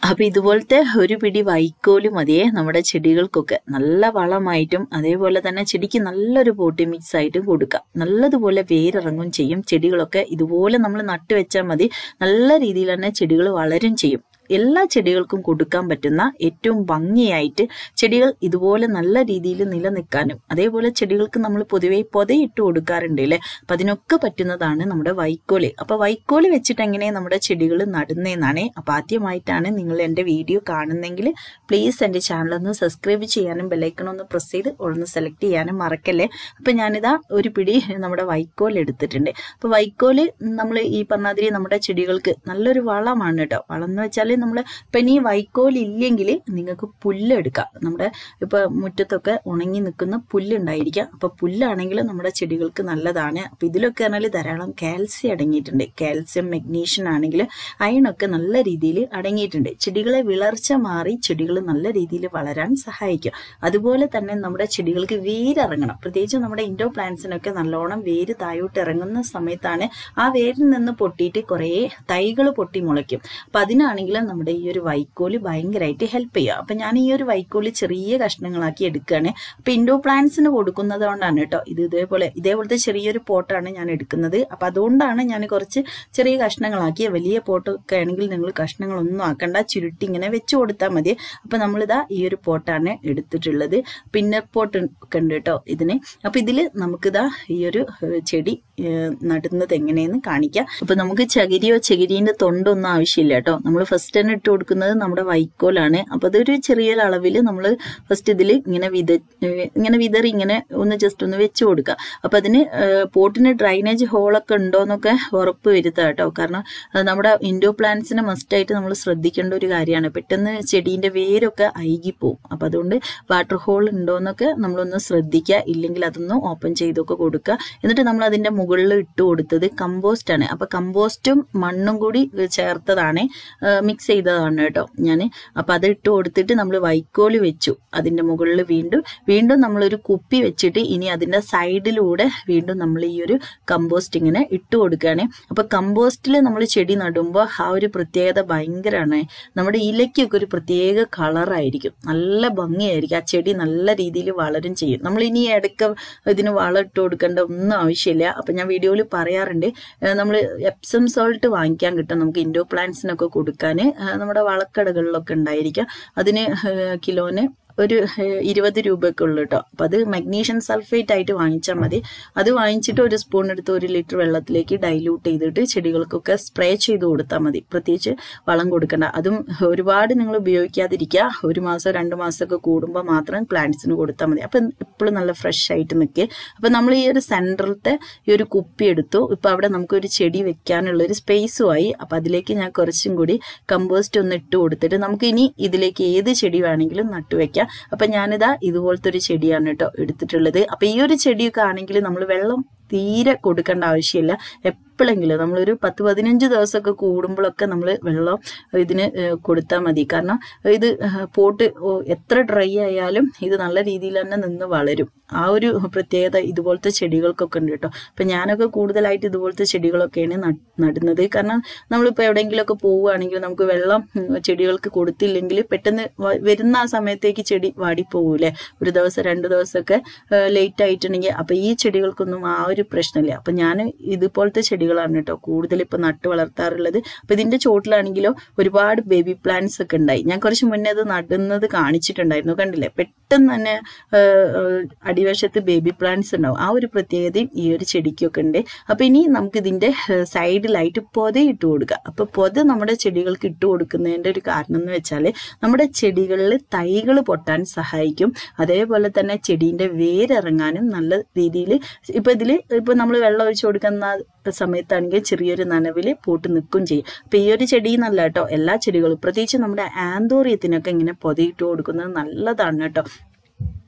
അപ്പോൾ ഇതുപോലത്തെ ഒരു പിടി വൈക്കോല് മതിയേ നമ്മുടെ ചെടികൾക്കൊക്കെ നല്ല വളമായിട്ടും അതേപോലെ തന്നെ ചെടിക്ക് നല്ലൊരു പോട്ടി മിക്സ് ആയിട്ടും കൊടുക്കാം നല്ലതുപോലെ വേരിറങ്ങും ചെയ്യും ചെടികളൊക്കെ ഇതുപോലെ നമ്മൾ നട്ടുവെച്ചാൽ മതി നല്ല രീതിയിൽ തന്നെ ചെടികൾ വളരും ചെയ്യും എല്ലാ ചെടികൾക്കും കൊടുക്കാൻ പറ്റുന്ന ഏറ്റവും ഭംഗിയായിട്ട് ചെടികൾ ഇതുപോലെ നല്ല രീതിയിൽ നിലനിൽക്കാനും അതേപോലെ ചെടികൾക്ക് നമ്മൾ പൊതുവെ പൊതയിട്ട് കൊടുക്കാറുണ്ട് അല്ലേ അപ്പം അതിനൊക്കെ പറ്റുന്നതാണ് നമ്മുടെ വൈക്കോല് അപ്പോൾ വൈക്കോല് വെച്ചിട്ട് എങ്ങനെ നമ്മുടെ ചെടികൾ നടുന്നതെന്നാണ് അപ്പോൾ ആദ്യമായിട്ടാണ് നിങ്ങൾ എൻ്റെ വീഡിയോ കാണുന്നെങ്കിൽ പ്ലീസ് എൻ്റെ ചാനൽ ഒന്ന് സബ്സ്ക്രൈബ് ചെയ്യാനും ബെല്ലൈക്കൺ ഒന്ന് പ്രസ് ചെയ്ത് ഒന്ന് സെലക്ട് ചെയ്യാനും മറക്കല്ലേ അപ്പം ഞാനിതാ ഒരു പിടി നമ്മുടെ വൈക്കോൽ എടുത്തിട്ടുണ്ട് അപ്പോൾ വൈക്കോല് നമ്മൾ ഈ പറഞ്ഞാതിരി നമ്മുടെ ചെടികൾക്ക് നല്ലൊരു വളമാണ് കേട്ടോ വളം എന്ന് വെച്ചാൽ നമ്മൾ ഇപ്പം ഇനി വൈക്കോൽ ഇല്ലെങ്കിൽ നിങ്ങൾക്ക് പുല്ല് എടുക്കാം നമ്മുടെ ഇപ്പം മുറ്റത്തൊക്കെ ഉണങ്ങി നിൽക്കുന്ന പുല്ലുണ്ടായിരിക്കാം അപ്പോൾ പുല്ലാണെങ്കിൽ നമ്മുടെ ചെടികൾക്ക് നല്ലതാണ് അപ്പോൾ ഇതിലൊക്കെ പറഞ്ഞാൽ ധാരാളം കാൽസ്യം അടങ്ങിയിട്ടുണ്ട് കാൽസ്യം മെഗ്നീഷ്യൻ ആണെങ്കിൽ അയണൊക്കെ നല്ല രീതിയിൽ അടങ്ങിയിട്ടുണ്ട് ചെടികളെ വിളർച്ച മാറി ചെടികൾ നല്ല രീതിയിൽ വളരാൻ സഹായിക്കും അതുപോലെ തന്നെ നമ്മുടെ ചെടികൾക്ക് വേരിറങ്ങണം പ്രത്യേകിച്ച് നമ്മുടെ ഇൻഡോർ പ്ലാന്റ്സിനൊക്കെ നല്ലോണം വേര് താഴോട്ട് ഇറങ്ങുന്ന സമയത്താണ് ആ വേരിൽ നിന്ന് പൊട്ടിയിട്ട് കുറേ തൈകൾ പൊട്ടി മുളയ്ക്കും അപ്പം അതിനാണെങ്കിൽ നമ്മുടെ ഈ ഒരു വൈക്കോല് ഭയങ്കരമായിട്ട് ഹെൽപ്പ് ചെയ്യുക അപ്പം ഞാൻ ഈ ഒരു വൈക്കോല് ചെറിയ കഷ്ണങ്ങളാക്കി എടുക്കുകയാണ് അപ്പം ഇൻഡോർ പ്ലാന്റ്സിന് കൊടുക്കുന്നത് കൊണ്ടാണ് കേട്ടോ ഇത് ഇതേപോലെ ഇതേപോലത്തെ ചെറിയൊരു പോട്ടാണ് ഞാൻ എടുക്കുന്നത് അപ്പം അതുകൊണ്ടാണ് ഞാൻ കുറച്ച് ചെറിയ കഷ്ണങ്ങളാക്കി വലിയ പോട്ടൊക്കെ ആണെങ്കിൽ നിങ്ങൾ കഷ്ണങ്ങളൊന്നും ആക്കണ്ട ചുരുട്ടി ഇങ്ങനെ വെച്ച് കൊടുത്താൽ മതി അപ്പം നമ്മളിതാ ഈ ഒരു പോട്ടാണ് എടുത്തിട്ടുള്ളത് പിന്നെ പോട്ട് ഒക്കെ ഉണ്ട് കേട്ടോ ഇതിന് അപ്പം ഇതിൽ നമുക്കിതാ ഈ ഒരു ഏഹ്, ചെടി ഏഹ്, നടുന്നത് എങ്ങനെയെന്ന് കാണിക്കാം അപ്പം നമുക്ക് ചകിരിയോ ചകിരീൻ്റെ തൊണ്ടൊന്നും ആവശ്യമില്ല കേട്ടോ നമ്മൾ ഫസ്റ്റ് തന്നെ ഇട്ട് കൊടുക്കുന്നത് നമ്മുടെ വൈക്കോലാണ് അപ്പം അതൊരു ചെറിയൊരു അളവിൽ നമ്മൾ ഫസ്റ്റ് ഇതിൽ ഇങ്ങനെ വിത ഏഹ്, ഇങ്ങനെ വിതറി ഇങ്ങനെ ഒന്ന് ജസ്റ്റ് ഒന്ന് വെച്ച് കൊടുക്കുക അപ്പം അതിന് ഏഹ്, പോട്ടിന് ഡ്രൈനേജ് ഹോളൊക്കെ ഉണ്ടോ എന്നൊക്കെ ഉറപ്പ് വരുത്തുക കേട്ടോ കാരണം അത് നമ്മുടെ ഇൻഡോർ പ്ലാന്റ്സിനെ മസ്റ്റായിട്ട് നമ്മൾ ശ്രദ്ധിക്കേണ്ട ഒരു കാര്യമാണ് പെട്ടെന്ന് ചെടീൻ്റെ വേരൊക്കെ അഴുകിപ്പോവും അപ്പം അതുകൊണ്ട് വാട്ടർ ഹോൾ ഉണ്ടോ എന്നൊക്കെ നമ്മളൊന്ന് ശ്രദ്ധിക്കുക ഇല്ലെങ്കിൽ അതൊന്ന് ഓപ്പൺ ചെയ്തൊക്കെ കൊടുക്കുക എന്നിട്ട് നമ്മൾ അതിൻ്റെ മുകളിൽ ഇട്ട് കൊടുത്തത് കമ്പോസ്റ്റ് ആണ് അപ്പം കമ്പോസ്റ്റും മണ്ണും കൂടി ചേർത്തതാണ് മിക്സ് ചെയ്തതാണ് കേട്ടോ ഞാൻ അപ്പം അത് ഇട്ട് കൊടുത്തിട്ട് നമ്മൾ വൈക്കോല് വെച്ചു അതിൻ്റെ മുകളിൽ വീണ്ടും വീണ്ടും നമ്മളൊരു കുപ്പി വെച്ചിട്ട് ഇനി അതിൻ്റെ സൈഡിലൂടെ വീണ്ടും നമ്മൾ ഈ ഒരു കമ്പോസ്റ്റ് ഇങ്ങനെ ഇട്ട് കൊടുക്കുകയാണ് അപ്പം കമ്പോസ്റ്റിൽ നമ്മൾ ചെടി നടുമ്പോൾ ആ ഒരു പ്രത്യേകത ഭയങ്കരമാണ് നമ്മുടെ ഇലയ്ക്കൊക്കെ ഒരു പ്രത്യേക കളറായിരിക്കും നല്ല ഭംഗിയായിരിക്കും ആ ചെടി നല്ല രീതിയിൽ വളരും ചെയ്യും നമ്മൾ ഇനി ഇടയ്ക്ക് ഇതിന് വളം ഇട്ട് കൊടുക്കേണ്ട ഒന്നും ആവശ്യമില്ല അപ്പം ഞാൻ വീഡിയോയിൽ പറയാറുണ്ട് നമ്മൾ എപ്സം സോൾട്ട് വാങ്ങിക്കാൻ കിട്ടും നമുക്ക് ഇൻഡോർ പ്ലാന്റ്സിനൊക്കെ കൊടുക്കാൻ നമ്മുടെ വളക്കടകളിലൊക്കെ ഉണ്ടായിരിക്കാം അതിന് ഏഹ്, കിലോന് ഒരു ഏഹ്, ഇരുപത് രൂപയൊക്കെ ഉള്ളു കേട്ടോ അപ്പം അത് മഗ്നീഷ്യം സൾഫേറ്റ് ആയിട്ട് വാങ്ങിച്ചാൽ മതി അത് വാങ്ങിച്ചിട്ട് ഒരു സ്പൂൺ എടുത്ത് ഒരു ലിറ്റർ വെള്ളത്തിലേക്ക് ഡൈല്യൂട്ട് ചെയ്തിട്ട് ചെടികൾക്കൊക്കെ സ്പ്രേ ചെയ്ത് കൊടുത്താൽ മതി പ്രത്യേകിച്ച് വളം കൊടുക്കണ്ട അതും ഒരുപാട് നിങ്ങൾ ഉപയോഗിക്കാതിരിക്കുക ഒരു മാസം രണ്ട് മാസമൊക്കെ കൂടുമ്പോൾ മാത്രം പ്ലാന്റ്സിന് കൊടുത്താൽ മതി അപ്പം എപ്പോഴും നല്ല ഫ്രഷ് ആയിട്ട് നിൽക്കുക അപ്പം നമ്മൾ ഈ ഒരു സെൻറ്ററിലത്തെ ഈ ഒരു കുപ്പി എടുത്തു ഇപ്പം അവിടെ നമുക്കൊരു ചെടി വെക്കാനുള്ള ഒരു സ്പേസും ആയി അപ്പം അതിലേക്ക് ഞാൻ കുറച്ചും കൂടി കമ്പോസ്റ്റ് ഒന്ന് ഇട്ട് കൊടുത്തിട്ട് നമുക്ക് ഇനി ഇതിലേക്ക് ഏത് ചെടി വേണമെങ്കിലും നട്ടുവെക്കാം അപ്പം ഞാനിതാ ഇതുപോലത്തെ ഒരു ചെടിയാണ് കേട്ടോ എടുത്തിട്ടുള്ളത് അപ്പം ഈ ഒരു ചെടിയൊക്കെ ആണെങ്കിൽ നമ്മൾ വെള്ളം തീരെ കൊടുക്കേണ്ട ആവശ്യമില്ല എപ്പോഴെങ്കിലും നമ്മളൊരു പത്ത് പതിനഞ്ച് ദിവസമൊക്കെ കൂടുമ്പോഴൊക്കെ നമ്മൾ വെള്ളം ഇതിന് കൊടുത്താൽ മതി കാരണം ഇത് പോട്ട് എത്ര ഡ്രൈ ആയാലും ഇത് നല്ല രീതിയിൽ തന്നെ നിന്ന് വളരും ആ ഒരു പ്രത്യേകത ഇതുപോലത്തെ ചെടികൾക്കൊക്കെ ഉണ്ട് കേട്ടോ അപ്പം ഞാനൊക്കെ കൂടുതലായിട്ട് ഇതുപോലത്തെ ചെടികളൊക്കെയാണ് നട്- നടുന്നത് കാരണം നമ്മളിപ്പോൾ എവിടെയെങ്കിലുമൊക്കെ പോവുകയാണെങ്കിൽ നമുക്ക് വെള്ളം ഉം, ചെടികൾക്ക് കൊടുത്തില്ലെങ്കിൽ പെട്ടെന്ന് വ- വരുന്ന ആ സമയത്തേക്ക് ചെടി വാടിപ്പോകൂലേ ഒരു ദിവസം രണ്ട് ദിവസമൊക്കെ ലേറ്റ് ആയിട്ടുണ്ടെങ്കിൽ അപ്പം ഈ ചെടികൾക്കൊന്നും ആ ഒരു പ്രശ്നമില്ല അപ്പം ഞാൻ ഇതുപോലത്തെ ചെടികളാണ് കേട്ടോ കൂടുതൽ ഇപ്പം നട്ട് വളർത്താറുള്ളത് അപ്പം ഇതിൻ്റെ ചോട്ടിലാണെങ്കിലോ ഒരുപാട് ബേബി പ്ലാന്റ്സ് ഒക്കെ ഉണ്ടായി ഞാൻ കുറച്ച് മുന്നേ അത് നടുന്നത് കാണിച്ചിട്ടുണ്ടായിരുന്നു കണ്ടില്ലേ പെട്ടെന്ന് തന്നെ ആ, ആ, അടിവശത്ത് ബേബി പ്ലാന്റ്സ് ഉണ്ടാവും ആ ഒരു പ്രത്യേകതയും ഈ ഒരു ചെടിക്കൊക്കെ ഉണ്ട് അപ്പം ഇനി നമുക്ക് ഇതിൻ്റെ സൈഡിലായിട്ട് പൊത ഇട്ട് കൊടുക്കുക അപ്പം പൊത നമ്മുടെ ചെടികൾക്ക് ഇട്ട് കൊടുക്കുന്നതിൻ്റെ ഒരു കാരണം എന്ന് വെച്ചാൽ നമ്മുടെ ചെടികളിൽ തൈകൾ പൊട്ടാൻ സഹായിക്കും അതേപോലെ തന്നെ ചെടീൻ്റെ വേരിറങ്ങാനും നല്ല രീതിയിൽ ഇപ്പം ഇതിൽ ഇപ്പം നമ്മൾ വെള്ളം ഒഴിച്ചു കൊടുക്കുന്ന സമയത്താണെങ്കിൽ ചെറിയൊരു നനവിൽ പൂട്ട് നിൽക്കും ചെയ്യും അപ്പം ഈ ഒരു ചെടി എന്നല്ല കേട്ടോ എല്ലാ ചെടികളും പ്രത്യേകിച്ച് നമ്മുടെ ആന്തോറിയത്തിനൊക്കെ ഇങ്ങനെ പൊതയിട്ട് കൊടുക്കുന്നത് നല്ലതാണ് കേട്ടോ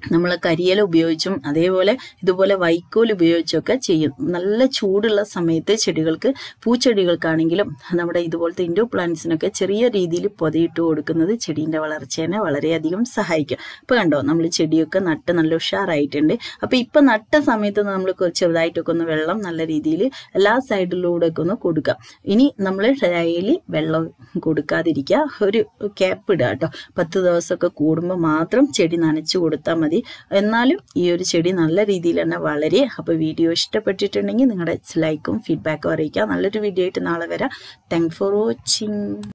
നമ്മൾ കരിയില ഉപയോഗിച്ചും അതേപോലെ ഇതുപോലെ വൈക്കോൽ ഉപയോഗിച്ചൊക്കെ ചെയ്യും നല്ല ചൂടുള്ള സമയത്ത് ചെടികൾക്ക് പൂച്ചെടികൾക്കാണെങ്കിലും നമ്മുടെ ഇതുപോലത്തെ ഇൻഡോ പ്ലാന്റ്സിനൊക്കെ ചെറിയ രീതിയിൽ പൊതയിട്ട് കൊടുക്കുന്നത് ചെടീൻ്റെ വളർച്ചേനെ വളരെയധികം സഹായിക്കും ഇപ്പോൾ കണ്ടോ നമ്മൾ ചെടിയൊക്കെ നട്ട് നല്ല ഉഷാറായിട്ടുണ്ട് അപ്പോൾ ഇപ്പം നട്ട സമയത്ത് നമ്മൾ ചെറുതായിട്ടൊക്കെ ഒന്ന് വെള്ളം നല്ല രീതിയിൽ എല്ലാ സൈഡിലൂടെ ഒക്കെ ഒന്ന് കൊടുക്കുക ഇനി നമ്മൾ ഡെയിലി വെള്ളം കൊടുക്കാതിരിക്കുക ഒരു ക്യാപ്പ് ഇടുക കേട്ടോ പത്ത് ദിവസമൊക്കെ കൂടുമ്പോൾ മാത്രം ചെടി നനച്ചു കൊടുത്താൽ മതി എന്നാലും ഈ ഒരു ചെടി നല്ല രീതിയിൽ തന്നെ വളരെ അപ്പോൾ വീഡിയോ ഇഷ്ടപ്പെട്ടിട്ടുണ്ടെങ്കിൽ നിങ്ങളുടെ ലൈക്കും ഫീഡ്ബാക്കും അറിയിക്കുക നല്ലൊരു വീഡിയോ ആയിട്ട് നാളെ വരാം താങ്ക് ഫോർ വാച്ചിങ്